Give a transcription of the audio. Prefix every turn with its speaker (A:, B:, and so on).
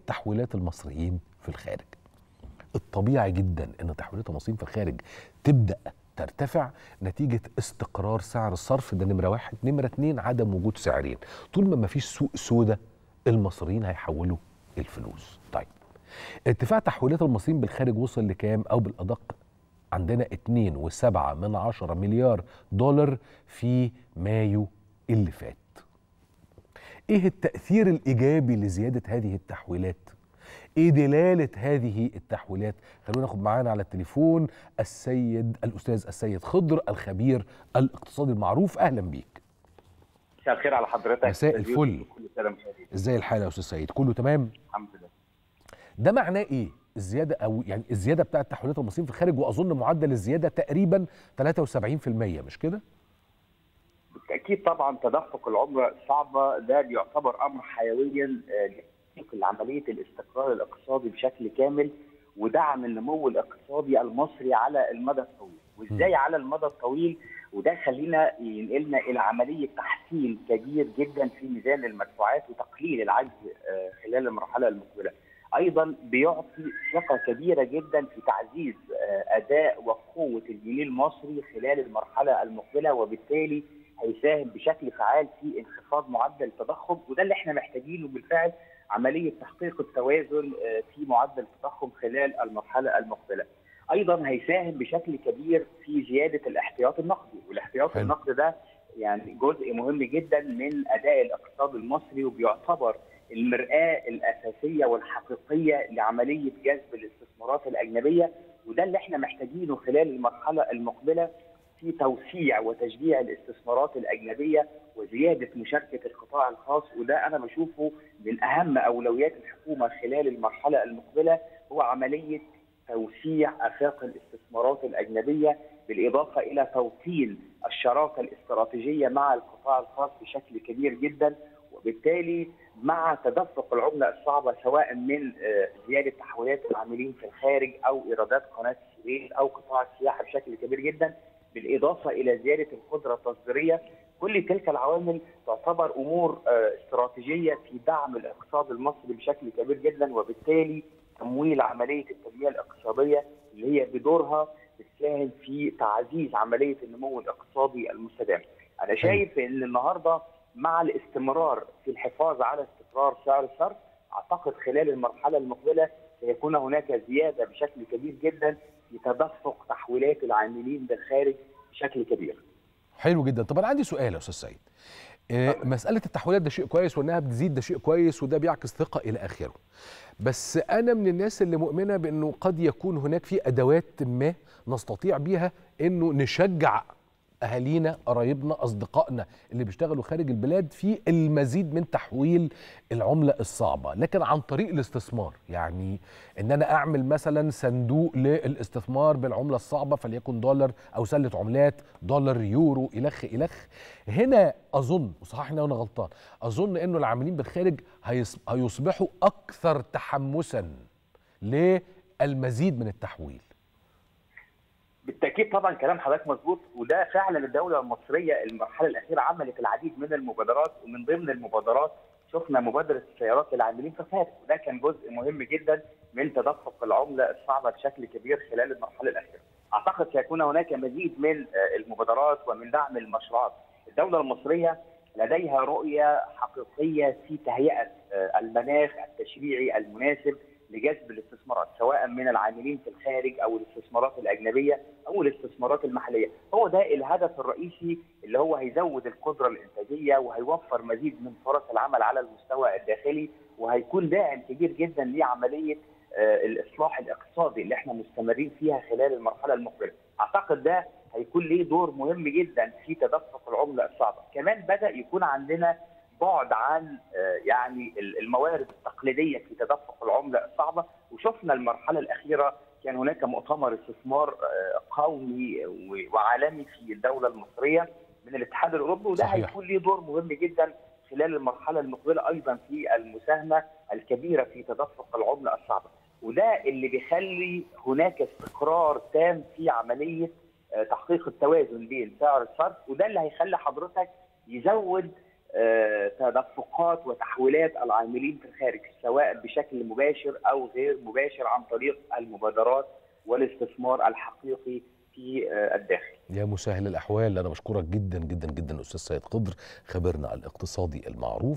A: تحويلات المصريين في الخارج الطبيعي جدا ان تحويلات المصريين في الخارج تبدا ترتفع نتيجة استقرار سعر الصرف ده نمرة واحد نمرة اتنين عدم وجود سعرين طول ما مفيش سوق سودة المصريين هيحولوا الفلوس طيب ارتفاع تحويلات المصريين بالخارج وصل لكام أو بالأدق عندنا 2.7 من عشرة مليار دولار في مايو اللي فات ايه التأثير الإيجابي لزيادة هذه التحويلات ايه دلاله هذه التحويلات خلونا ناخد معانا على التليفون السيد الاستاذ السيد خضر الخبير الاقتصادي المعروف اهلا بيك
B: مساء الخير على حضرتك
A: مساء الفل
B: كل سنه مشاهدين
A: ازاي الحال يا استاذ سيد كله تمام
B: الحمد لله
A: ده معناه ايه الزياده او يعني الزياده بتاعه تحويلات المصريين في الخارج واظن معدل الزياده تقريبا 73% مش كده
B: بالتاكيد طبعا تدفق العمله الصعبه ده بيعتبر امر حيويا لعمليه الاستقرار الاقتصادي بشكل كامل ودعم النمو الاقتصادي المصري على المدى الطويل وازاي على المدى الطويل وده خلينا ينقلنا الى عمليه تحسين كبير جدا في ميزان المدفوعات وتقليل العجز خلال المرحله المقبله. ايضا بيعطي ثقه كبيره جدا في تعزيز اداء وقوه الجنيه المصري خلال المرحله المقبله وبالتالي هيساهم بشكل فعال في انخفاض معدل التضخم وده اللي احنا محتاجينه بالفعل عمليه تحقيق التوازن في معدل التضخم خلال المرحله المقبله. ايضا هيساهم بشكل كبير في زياده الاحتياط النقدي والاحتياط
A: حلو.
B: النقدي ده يعني جزء مهم جدا من اداء الاقتصاد المصري وبيعتبر المرآة الأساسية والحقيقية لعملية جذب الاستثمارات الأجنبية وده اللي احنا محتاجينه خلال المرحلة المقبلة في توسيع وتشجيع الاستثمارات الأجنبية وزيادة مشاركة القطاع الخاص وده أنا بشوفه من أهم أولويات الحكومة خلال المرحلة المقبلة هو عملية توسيع افاق الاستثمارات الاجنبيه بالاضافه الى توطين الشراكه الاستراتيجيه مع القطاع الخاص بشكل كبير جدا وبالتالي مع تدفق العمله الصعبه سواء من زياده تحويلات العاملين في الخارج او ايرادات قناه السويس او قطاع السياحه بشكل كبير جدا بالاضافه الى زياده القدره التصديريه كل تلك العوامل تعتبر امور استراتيجيه في دعم الاقتصاد المصري بشكل كبير جدا وبالتالي تمويل عمليه التنميه الاقتصاديه اللي هي بدورها بتساهم في تعزيز عمليه النمو الاقتصادي المستدام. انا شايف ان النهارده مع الاستمرار في الحفاظ على استقرار سعر الصرف اعتقد خلال المرحله المقبله سيكون هناك زياده بشكل كبير جدا في تدفق تحويلات العاملين بالخارج بشكل كبير.
A: حلو جدا طب انا عندي سؤال يا استاذ سيد آه، مسألة التحويلات ده شيء كويس وإنها بتزيد ده شيء كويس وده بيعكس ثقة إلى آخره. بس أنا من الناس اللي مؤمنة بإنه قد يكون هناك في أدوات ما نستطيع بيها إنه نشجع أهالينا قرايبنا أصدقائنا اللي بيشتغلوا خارج البلاد في المزيد من تحويل العملة الصعبة لكن عن طريق الاستثمار يعني إن أنا أعمل مثلا صندوق للاستثمار بالعملة الصعبة فليكن دولار أو سلة عملات دولار يورو إلخ إلخ هنا أظن وصححني وأنا غلطان أظن إنه العاملين بالخارج هيص- هيصبحوا أكثر تحمسا للمزيد من التحويل
B: بالتاكيد طبعا كلام حضرتك مظبوط وده فعلا الدوله المصريه المرحله الاخيره عملت العديد من المبادرات ومن ضمن المبادرات شفنا مبادره السيارات للعاملين في الخارج وده كان جزء مهم جدا من تدفق العمله الصعبه بشكل كبير خلال المرحله الاخيره. اعتقد سيكون هناك مزيد من آه، المبادرات ومن دعم المشروعات. الدوله المصريه لديها رؤيه حقيقيه في تهيئه آه، المناخ التشريعي المناسب لجذب الاستثمارات سواء من العاملين في الخارج او الاستثمارات الاجنبيه او الاستثمارات المحليه، هو ده الهدف الرئيسي اللي هو هيزود القدره الانتاجيه وهيوفر مزيد من فرص العمل على المستوى الداخلي وهيكون داعم كبير جدا لعمليه آه، الاصلاح الاقتصادي اللي احنا مستمرين فيها خلال المرحله المقبله. اعتقد ده هيكون ليه دور مهم جدا في تدفق العمله الصعبه، كمان بدا يكون عندنا بعد عن آه، يعني الموارد التقليديه في تدفق العمله الصعبه وشفنا المرحله الاخيره كان هناك مؤتمر استثمار آه، قومي و- وعالمي في الدوله المصريه من الاتحاد الاوروبي وده
A: صحيح.
B: هيكون ليه دور مهم جدا خلال المرحله المقبله ايضا في المساهمه الكبيره في تدفق العمله الصعبه وده اللي بيخلي هناك استقرار تام في عمليه آه، تحقيق التوازن بين سعر الصرف وده اللي هيخلي حضرتك يزود تدفقات وتحويلات العاملين في الخارج سواء بشكل مباشر او غير مباشر عن طريق المبادرات والاستثمار الحقيقي في الداخل.
A: يا مسهل الاحوال انا بشكرك جدا جدا جدا استاذ سيد قدر خبيرنا الاقتصادي المعروف